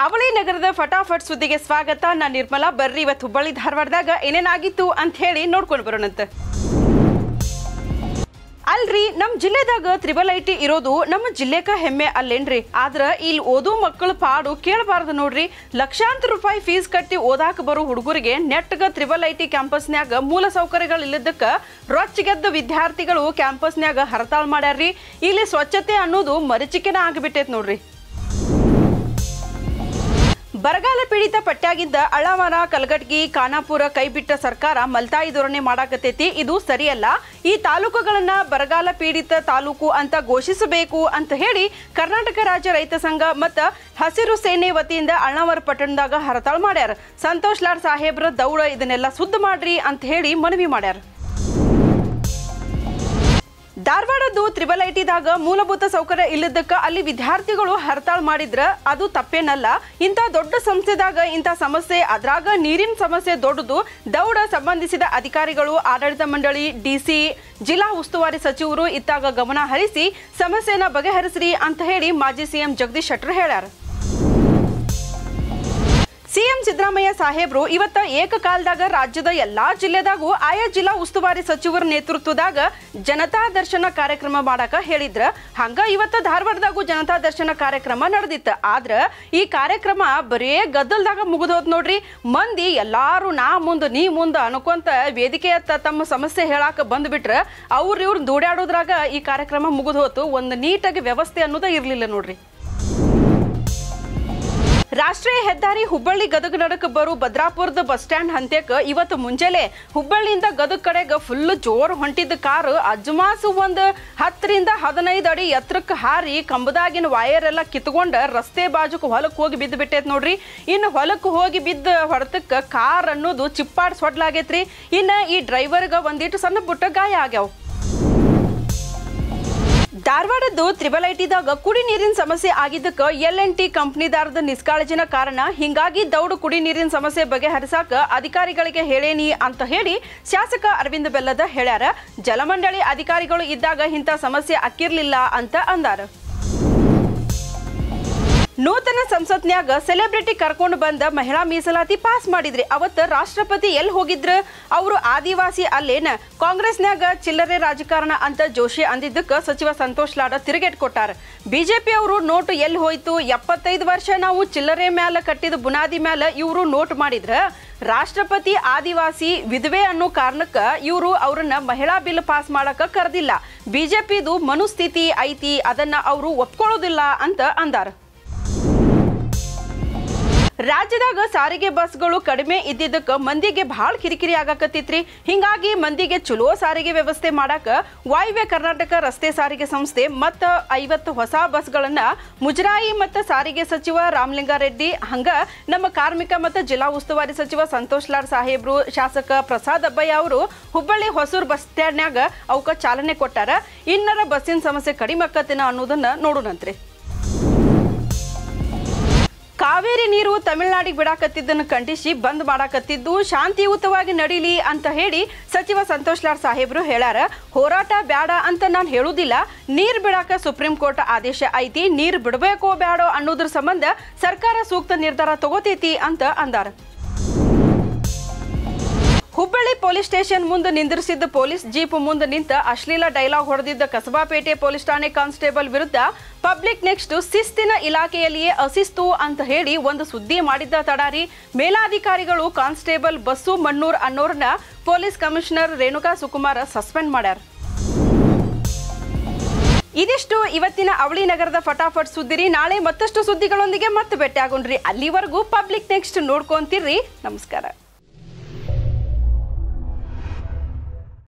ಅವಳಿ ನಗರದ ಫಟಾಫಟ್ ಸುದ್ದಿಗೆ ಸ್ವಾಗತ ನಾನು ನಿರ್ಮಲಾ ಬರ್ರಿ ಇವತ್ತು ಹುಬ್ಬಳ್ಳಿ ಧಾರವಾಡದಾಗ ಏನೇನಾಗಿತ್ತು ಅಂತ ಹೇಳಿ ನೋಡ್ಕೊಂಡು ಬರೋಣಂತ ಅಲ್ರಿ ನಮ್ಮ ಜಿಲ್ಲೆದಾಗ ತ್ರಿಬಲ್ ಐ ಟಿ ಇರೋದು ನಮ್ಮ ಜಿಲ್ಲೆಕ ಹೆಮ್ಮೆ ಅಲ್ಲೇನ್ರಿ ಆದ್ರ ಇಲ್ಲಿ ಓದೋ ಮಕ್ಕಳ ಪಾಡು ಕೇಳಬಾರ್ದು ನೋಡ್ರಿ ಲಕ್ಷಾಂತರ ರೂಪಾಯಿ ಫೀಸ್ ಕಟ್ಟಿ ಓದಾಕ ಬರೋ ಹುಡುಗರಿಗೆ ನೆಟ್ಗ ತ್ರಿಬಲ್ ಐ ಟಿ ಕ್ಯಾಂಪಸ್ನ್ಯಾಗ ಮೂಲ ಸೌಕರ್ಯಗಳು ಇಲ್ಲದಕ್ಕ ರೊಚ್ಚಿಗೆದ್ದ ವಿದ್ಯಾರ್ಥಿಗಳು ಕ್ಯಾಂಪಸ್ನ್ಯಾಗ ಹರತಾಳ್ ಮಾಡ್ಯಾರ್ರಿ ಇಲ್ಲಿ ಸ್ವಚ್ಛತೆ ಅನ್ನೋದು ಮರೀಚಿಕೆನ ಆಗಿಬಿಟ್ಟೈತೆ ನೋಡ್ರಿ ಬರಗಾಲ ಪೀಡಿತ ಪಟ್ಟ್ಯಾಗಿದ್ದ ಅಳವರ ಕಲಗಟ್ಗಿ ಖಾನಾಪುರ ಕೈಬಿಟ್ಟ ಸರ್ಕಾರ ಮಲ್ತಾಯಿ ಧೋರಣೆ ಮಾಡಾಕತೈತಿ ಇದು ಸರಿಯಲ್ಲ ಈ ತಾಲೂಕುಗಳನ್ನ ಬರಗಾಲ ಪೀಡಿತ ತಾಲೂಕು ಅಂತ ಘೋಷಿಸಬೇಕು ಅಂತ ಹೇಳಿ ಕರ್ನಾಟಕ ರಾಜ್ಯ ರೈತ ಸಂಘ ಮತ್ತ ಹಸಿರು ಸೇನೆ ವತಿಯಿಂದ ಅಳ್ನಾವರ ಪಟ್ಟಣದಾಗ ಹರತಾಳ್ ಮಾಡ್ಯಾರ ಸಂತೋಷ್ ಲಾಡ್ ಸಾಹೇಬ್ರ ದೌಡ ಇದನ್ನೆಲ್ಲ ಸುದ್ದ ಮಾಡ್ರಿ ಅಂತ ಹೇಳಿ ಮನವಿ ಮಾಡ್ಯಾರ ಧಾರವಾಡದ್ದು ತ್ರಿಬಲ್ ಐ ಟಿದಾಗ ಮೂಲಭೂತ ಸೌಕರ್ಯ ಇಲ್ಲದಕ್ಕ ಅಲ್ಲಿ ವಿದ್ಯಾರ್ಥಿಗಳು ಹರತಾಳ್ ಮಾಡಿದ್ರ ಅದು ತಪ್ಪೇನಲ್ಲ ಇಂಥ ದೊಡ್ಡ ಸಂಸ್ಥೆದಾಗ ಇಂಥ ಸಮಸ್ಯೆ ಅದ್ರಾಗ ನೀರಿನ ಸಮಸ್ಯೆ ದೊಡ್ಡದು ದೌಡ ಸಂಬಂಧಿಸಿದ ಅಧಿಕಾರಿಗಳು ಆಡಳಿತ ಮಂಡಳಿ ಡಿಸಿ ಜಿಲ್ಲಾ ಉಸ್ತುವಾರಿ ಸಚಿವರು ಇತ್ತಾಗ ಗಮನ ಹರಿಸಿ ಸಮಸ್ಯೆನ ಬಗೆಹರಿಸ್ರಿ ಅಂತ ಹೇಳಿ ಮಾಜಿ ಸಿಎಂ ಜಗದೀಶ್ ಶೆಟ್ಟರ್ ಹೇಳ್ಯಾರ ಸಿಎಂ ಸಿದ್ದರಾಮಯ್ಯ ಸಾಹೇಬ್ರು ಇವತ್ತ ಏಕಕಾಲದಾಗ ರಾಜ್ಯದ ಎಲ್ಲಾ ಜಿಲ್ಲೆದಾಗೂ ಆಯಾ ಜಿಲ್ಲಾ ಉಸ್ತುವಾರಿ ಸಚಿವರ ನೇತೃತ್ವದಾಗ ಜನತಾ ದರ್ಶನ ಕಾರ್ಯಕ್ರಮ ಮಾಡಾಕ ಹೇಳಿದ್ರ ಹಂಗ ಇವತ್ತ ಧಾರವಾಡದಾಗೂ ಜನತಾ ದರ್ಶನ ಕಾರ್ಯಕ್ರಮ ನಡೆದಿತ್ತ ಆದ್ರ ಈ ಕಾರ್ಯಕ್ರಮ ಬರೇ ಗದ್ದಲ್ದಾಗ ಮುಗಿದೋದ್ ನೋಡ್ರಿ ಮಂದಿ ಎಲ್ಲಾರು ನಾ ಮುಂದ ನೀ ಮುಂದ ಅನ್ಕೊಂತ ವೇದಿಕೆ ಹತ್ತ ತಮ್ಮ ಸಮಸ್ಯೆ ಹೇಳಾಕ ಬಂದ್ಬಿಟ್ರ ಅವ್ರ ಇವ್ರ ದೂಡ್ಯಾಡೋದ್ರಾಗ ಈ ಕಾರ್ಯಕ್ರಮ ಮುಗಿದೋತು ಒಂದು ನೀಟಾಗಿ ವ್ಯವಸ್ಥೆ ಅನ್ನೋದ ಇರ್ಲಿಲ್ಲ ನೋಡ್ರಿ ರಾಷ್ಟ್ರೀಯ ಹೆದ್ದಾರಿ ಹುಬ್ಬಳ್ಳಿ ಗದಗ ನಡಕ ಬರು ಭದ್ರಾಪುರದ ಬಸ್ ಸ್ಟ್ಯಾಂಡ್ ಹಂತ್ಯಕ್ಕೆ ಇವತ್ತು ಮುಂಜಾನೆ ಹುಬ್ಬಳ್ಳಿಯಿಂದ ಗದಗ ಕಡೆಗೆ ಫುಲ್ ಜೋರ್ ಹೊಂಟಿದ್ದ ಕಾರು ಅಜ್ಮಾಸು ಒಂದು ಹತ್ತರಿಂದ ಹದಿನೈದು ಅಡಿ ಎತ್ತರಕ್ಕೆ ಹಾರಿ ಕಂಬದಾಗಿನ ವೈರ್ ಎಲ್ಲ ಕಿತ್ಕೊಂಡ ರಸ್ತೆ ಬಾಜುಕ್ ಹೊಲಕ್ಕೆ ಹೋಗಿ ಬಿದ್ದು ಬಿಟ್ಟೈತೆ ನೋಡ್ರಿ ಇನ್ನು ಹೊಲಕ್ಕೆ ಹೋಗಿ ಬಿದ್ದ ಹೊಡೆತಕ್ಕೆ ಕಾರ್ ಅನ್ನೋದು ಚಿಪ್ಪಾಡ್ ಸೊಡ್ಲಾಗೈತ್ರಿ ಇನ್ನು ಈ ಡ್ರೈವರ್ಗೆ ಒಂದಿಟ್ಟು ಸಣ್ಣ ಪುಟ್ಟ ಗಾಯ ಆಗ್ಯಾವ ಧಾರವಾಡದ್ದು ತ್ರಿಬಲ್ ಐ ಟಿದಾಗ ಕುಡಿ ನೀರಿನ ಸಮಸ್ಯೆ ಆಗಿದ್ದಕ್ಕ ಎಲ್ ಎನ್ ಟಿ ಕಂಪ್ನಿದಾರದ ನಿಷ್ಕಾಳಜಿನ ಕಾರಣ ಹಿಂಗಾಗಿ ದೌಡು ಕುಡಿ ನೀರಿನ ಸಮಸ್ಯೆ ಬಗೆಹರಿಸಾಕ ಅಧಿಕಾರಿಗಳಿಗೆ ಹೇಳೇನಿ ಅಂತ ಹೇಳಿ ಶಾಸಕ ಅರವಿಂದ ಬೆಲ್ಲದ ಹೇಳ್ಯಾರ ಜಲಮಂಡಳಿ ಅಧಿಕಾರಿಗಳು ಇದ್ದಾಗ ಇಂಥ ಸಮಸ್ಯೆ ಅಕ್ಕಿರ್ಲಿಲ್ಲ ಅಂತ ಅಂದಾರ ನೂತನ ಸಂಸತ್ನ್ಯಾಗ ಸೆಲೆಬ್ರಿಟಿ ಕರ್ಕೊಂಡು ಬಂದ ಮಹಿಳಾ ಮೀಸಲಾತಿ ಪಾಸ್ ಮಾಡಿದ್ರಿ ಅವತ್ತು ರಾಷ್ಟ್ರಪತಿ ಎಲ್ಲಿ ಹೋಗಿದ್ರ ಅವರು ಆದಿವಾಸಿ ಅಲ್ಲೇನ ಕಾಂಗ್ರೆಸ್ನ್ಯಾಗ ಚಿಲ್ಲರೆ ರಾಜಕಾರಣ ಅಂತ ಜೋಶಿ ಅಂದಿದ್ದಕ್ಕ ಸಚಿವ ಸಂತೋಷ್ ಲಾಡ ತಿರುಗೇಟ್ ಕೊಟ್ಟಾರ ಬಿಜೆಪಿ ಅವರು ನೋಟು ಎಲ್ಲಿ ಹೋಯ್ತು ಎಪ್ಪತ್ತೈದು ವರ್ಷ ನಾವು ಚಿಲ್ಲರೆ ಮ್ಯಾಲ ಕಟ್ಟಿದ ಬುನಾದಿ ಮ್ಯಾಲ ಇವರು ನೋಟ್ ಮಾಡಿದ್ರ ರಾಷ್ಟ್ರಪತಿ ಆದಿವಾಸಿ ವಿಧವೆ ಅನ್ನೋ ಕಾರಣಕ್ಕ ಇವರು ಅವ್ರನ್ನ ಮಹಿಳಾ ಬಿಲ್ ಪಾಸ್ ಮಾಡಕ ಕರೆದಿಲ್ಲ ಬಿಜೆಪಿದು ಮನುಸ್ಥಿತಿ ಐತಿ ಅದನ್ನ ಅವರು ಒಪ್ಕೊಳ್ಳೋದಿಲ್ಲ ಅಂತ ಅಂದಾರ ರಾಜ್ಯದಾಗ ಸಾರಿಗೆ ಬಸ್ಗಳು ಕಡಿಮೆ ಇದ್ದಿದ್ದಕ್ಕೆ ಮಂದಿಗೆ ಭಾಳ ಕಿರಿಕಿರಿ ಆಗಾಕತ್ತಿತ್ರಿ ಹಿಂಗಾಗಿ ಮಂದಿಗೆ ಚಲೋ ಸಾರಿಗೆ ವ್ಯವಸ್ಥೆ ಮಾಡಾಕ ವಾಯುವ್ಯ ಕರ್ನಾಟಕ ರಸ್ತೆ ಸಾರಿಗೆ ಸಂಸ್ಥೆ ಮತ್ತ ಐವತ್ತು ಹೊಸ ಬಸ್ಗಳನ್ನ ಮುಜರಾಯಿ ಮತ್ತು ಸಾರಿಗೆ ಸಚಿವ ರಾಮಲಿಂಗಾರೆಡ್ಡಿ ಹಂಗ ನಮ್ಮ ಕಾರ್ಮಿಕ ಮತ್ತು ಜಿಲ್ಲಾ ಉಸ್ತುವಾರಿ ಸಚಿವ ಸಂತೋಷ್ ಲಾಡ್ ಸಾಹೇಬ್ರು ಶಾಸಕ ಪ್ರಸಾದ್ ಅಬ್ಬಯ್ಯ ಅವರು ಹುಬ್ಬಳ್ಳಿ ಹೊಸೂರು ಬಸ್ ಸ್ಟ್ಯಾಂಡ್ನ್ಯಾಗ ಅವಕ್ಕ ಚಾಲನೆ ಕೊಟ್ಟಾರ ಇನ್ನರ ಬಸ್ಸಿನ ಸಮಸ್ಯೆ ಕಡಿಮೆ ಆಕತ್ತಿನ ಅನ್ನೋದನ್ನ ನೋಡೋಣಂತ್ರಿ ಕಾವೇರಿ ನೀರು ತಮಿಳುನಾಡಿಗೆ ಬಿಡಾಕತ್ತಿದ್ದನ್ನು ಖಂಡಿಸಿ ಬಂದ್ ಮಾಡಾಕತ್ತಿದ್ದು ಶಾಂತಿಯುತವಾಗಿ ನಡೀಲಿ ಅಂತ ಹೇಳಿ ಸಚಿವ ಸಂತೋಷ್ ಲಾಡ್ ಸಾಹೇಬ್ರು ಹೇಳ್ಯಾರ ಹೋರಾಟ ಬ್ಯಾಡ ಅಂತ ನಾನು ಹೇಳುವುದಿಲ್ಲ ನೀರ್ ಬಿಡಾಕ ಸುಪ್ರೀಂ ಕೋರ್ಟ್ ಆದೇಶ ಐತಿ ನೀರ್ ಬಿಡಬೇಕೋ ಬ್ಯಾಡೋ ಅನ್ನೋದ್ರ ಸಂಬಂಧ ಸರ್ಕಾರ ಸೂಕ್ತ ನಿರ್ಧಾರ ತಗೋತೈತಿ ಅಂತ ಅಂದಾರ ಹುಬ್ಬಳ್ಳಿ ಪೊಲೀಸ್ ಸ್ಟೇಷನ್ ಮುಂದೆ ನಿಂದಿರಿಸಿದ್ದ ಪೊಲೀಸ್ ಜೀಪ್ ಮುಂದೆ ನಿಂತ ಅಶ್ಲೀಲ ಡೈಲಾಗ್ ಹೊಡೆದಿದ್ದ ಕಸಬಾಪೇಟೆ ಪೊಲೀಸ್ ಠಾಣೆ ಕಾನ್ಸ್ಟೇಬಲ್ ವಿರುದ್ಧ ಪಬ್ಲಿಕ್ ನೆಕ್ಸ್ಟ್ ಶಿಸ್ತಿನ ಇಲಾಖೆಯಲ್ಲಿಯೇ ಅಶಿಸ್ತು ಅಂತ ಹೇಳಿ ಒಂದು ಸುದ್ದಿ ಮಾಡಿದ್ದ ತಡಾರಿ ಮೇಲಾಧಿಕಾರಿಗಳು ಕಾನ್ಸ್ಟೇಬಲ್ ಬಸ್ಸು ಮಣ್ಣೂರ್ ಅನ್ನೋರ್ನ police commissioner Renuka Sukumara suspend ಮಾಡ್ಯಾರ ಇದಿಷ್ಟು ಇವತ್ತಿನ ಅವಳಿ ನಗರದ ಫಟಾಫಟ್ ಸುದ್ದಿರಿ ನಾಳೆ ಮತ್ತಷ್ಟು ಸುದ್ದಿಗಳೊಂದಿಗೆ ಮತ್ತೆ ಭೇಟಿ ಆಗೋಣ್ರಿ ಅಲ್ಲಿವರೆಗೂ ಪಬ್ಲಿಕ್ ನೆಕ್ಸ್ಟ್ ನೋಡ್ಕೊಂತಿರ್ರಿ ನಮಸ್ಕಾರ